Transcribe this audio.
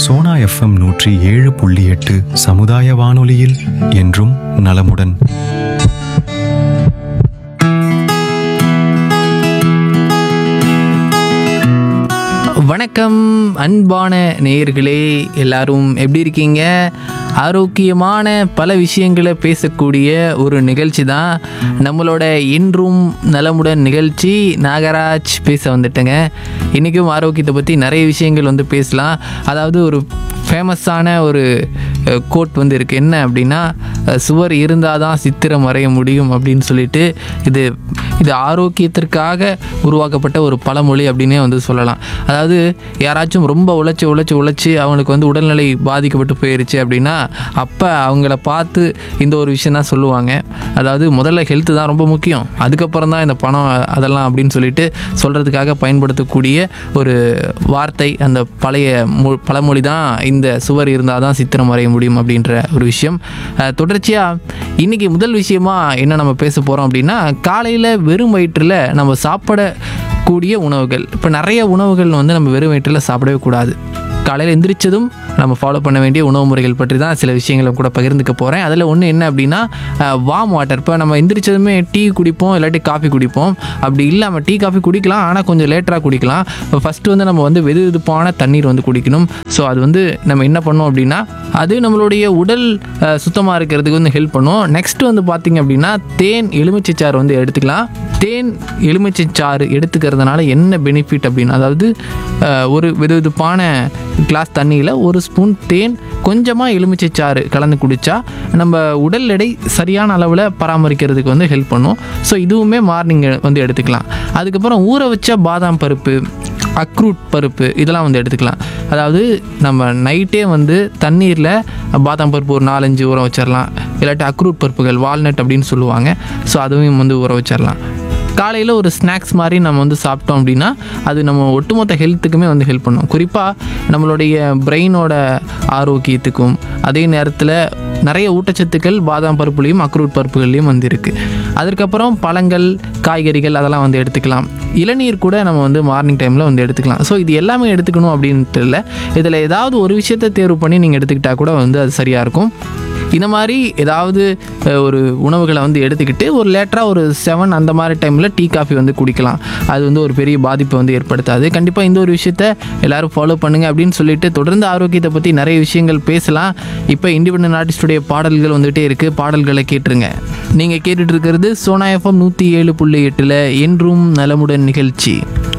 Sona FM நூற்றி ஏழு புள்ளி எட்டு சமுதாய வானொலியில் என்றும் நலமுடன் வணக்கம் அன்பான நேயர்களே எல்லாரும் எப்படி இருக்கீங்க ஆரோக்கியமான பல விஷயங்களை பேசக்கூடிய ஒரு நிகழ்ச்சி தான் நம்மளோட இன்றும் நலமுடன் நிகழ்ச்சி நாகராஜ் பேச வந்துட்டேங்க இன்றைக்கும் ஆரோக்கியத்தை பற்றி நிறைய விஷயங்கள் வந்து பேசலாம் அதாவது ஒரு ஃபேமஸான ஒரு கோட் வந்து இருக்குது என்ன அப்படின்னா அஹ், சுவர் இருந்தால் தான் சித்திரம் வரைய முடியும் அப்படின்னு சொல்லிட்டு இது இது ஆரோக்கியத்திற்காக உருவாக்கப்பட்ட ஒரு பழமொழி அப்படின்னே வந்து சொல்லலாம் அதாவது யாராச்சும் ரொம்ப உழைச்சி உழைச்சி உழைச்சி அவங்களுக்கு வந்து உடல்நிலை பாதிக்கப்பட்டு போயிருச்சு அப்படின்னா அப்போ அவங்கள பார்த்து இந்த ஒரு விஷயம் தான் சொல்லுவாங்க அதாவது முதல்ல ஹெல்த்து தான் ரொம்ப முக்கியம் அதுக்கப்புறம் தான் இந்த பணம் அதெல்லாம் அப்படின்னு சொல்லிட்டு சொல்கிறதுக்காக பயன்படுத்தக்கூடிய ஒரு வார்த்தை அந்த பழைய மொ பழமொழி தான் இந்த சுவர் இருந்தால் தான் சித்திரம் வரைய முடியும் அப்படின்ற ஒரு விஷயம் தொடர்ச்சியாக இன்றைக்கி முதல் விஷயமா என்ன நம்ம பேச போகிறோம் அப்படின்னா காலையில் வெறும் வயிற்றில் நம்ம சாப்பிடக்கூடிய உணவுகள் இப்போ நிறைய உணவுகள் வந்து நம்ம வெறும் வயிற்றில் சாப்பிடவே கூடாது காலையில் எந்திரிச்சதும் நம்ம ஃபாலோ பண்ண வேண்டிய உணவு முறைகள் பற்றி தான் சில விஷயங்களை கூட பகிர்ந்துக்க போகிறேன் அதில் ஒன்று என்ன அப்படின்னா வாம் வாட்டர் இப்போ நம்ம எந்திரிச்சதுமே டீ குடிப்போம் இல்லாட்டி காஃபி குடிப்போம் அப்படி இல்லாமல் டீ காஃபி குடிக்கலாம் ஆனால் கொஞ்சம் லேட்டராக குடிக்கலாம் இப்போ ஃபஸ்ட்டு வந்து நம்ம வந்து வெது வெதுப்பான தண்ணீர் வந்து குடிக்கணும் ஸோ அது வந்து நம்ம என்ன பண்ணோம் அப்படின்னா அது நம்மளுடைய உடல் சுத்தமாக இருக்கிறதுக்கு வந்து ஹெல்ப் பண்ணும் நெக்ஸ்ட் வந்து பார்த்திங்க அப்படின்னா தேன் எலுமிச்சைச்சாறு வந்து எடுத்துக்கலாம் தேன் எலுமிச்சைச்சாறு எடுத்துக்கிறதுனால என்ன பெனிஃபிட் அப்படின்னு அதாவது அஹ், ஒரு வெது வெதுப்பான கிளாஸ் தண்ணியில் ஒரு ஸ்பூன் தேன் கொஞ்சமாக எலுமிச்சைச்சாறு கலந்து குடித்தா நம்ம உடல் எடை சரியான அளவில் பராமரிக்கிறதுக்கு வந்து ஹெல்ப் பண்ணும் ஸோ இதுவுமே மார்னிங் வந்து எடுத்துக்கலாம் அதுக்கப்புறம் ஊற வச்ச பாதாம் பருப்பு அக்ரூட் பருப்பு இதெல்லாம் வந்து எடுத்துக்கலாம் அதாவது நம்ம நைட்டே வந்து தண்ணீரில் பாதாம் பருப்பு ஒரு நாலஞ்சு ஊற வச்சிடலாம் இல்லாட்டி அக்ரூட் பருப்புகள் வால்நட் அப்படின்னு சொல்லுவாங்க ஸோ அதுவும் வந்து ஊற வச்சிடலாம் காலையில் ஒரு ஸ்நாக்ஸ் மாதிரி நம்ம வந்து சாப்பிட்டோம் அப்படின்னா அது நம்ம ஒட்டுமொத்த ஹெல்த்துக்குமே வந்து ஹெல்ப் பண்ணும் குறிப்பாக நம்மளுடைய பிரெயினோட ஆரோக்கியத்துக்கும் அதே நேரத்தில் நிறைய ஊட்டச்சத்துக்கள் பாதாம் பருப்புலேயும் அக்ரூட் பருப்புகள்லையும் வந்து இருக்குது அதற்கப்புறம் பழங்கள் காய்கறிகள் அதெல்லாம் வந்து எடுத்துக்கலாம் இளநீர் கூட நம்ம வந்து மார்னிங் டைமில் வந்து எடுத்துக்கலாம் ஸோ இது எல்லாமே எடுத்துக்கணும் அப்படின்ட்டு இல்லை இதில் ஏதாவது ஒரு விஷயத்தை தேர்வு பண்ணி நீங்கள் எடுத்துக்கிட்டால் கூட வந்து அது சரியாக இருக்கும் இந்த மாதிரி ஏதாவது அஹ், ஒரு உணவுகளை வந்து எடுத்துக்கிட்டு ஒரு லேட்டராக ஒரு செவன் அந்த மாதிரி டைமில் டீ காஃபி வந்து குடிக்கலாம் அது வந்து ஒரு பெரிய பாதிப்பை வந்து ஏற்படுத்தாது கண்டிப்பாக இந்த ஒரு விஷயத்த எல்லாரும் ஃபாலோ பண்ணுங்க அப்படின்னு சொல்லிட்டு தொடர்ந்து ஆரோக்கியத்தை பற்றி நிறைய விஷயங்கள் பேசலாம் இப்போ இண்டிபெண்டன்ட் ஆர்டிஸ்டுடைய பாடல்கள் வந்துகிட்டே இருக்குது பாடல்களை கேட்டுருங்க நீங்கள் கேட்டுட்டு இருக்கிறது சோனா எஃப்எம் நூற்றி ஏழு புள்ளி எட்டில் என்றும் நலமுடன் நிகழ்ச்சி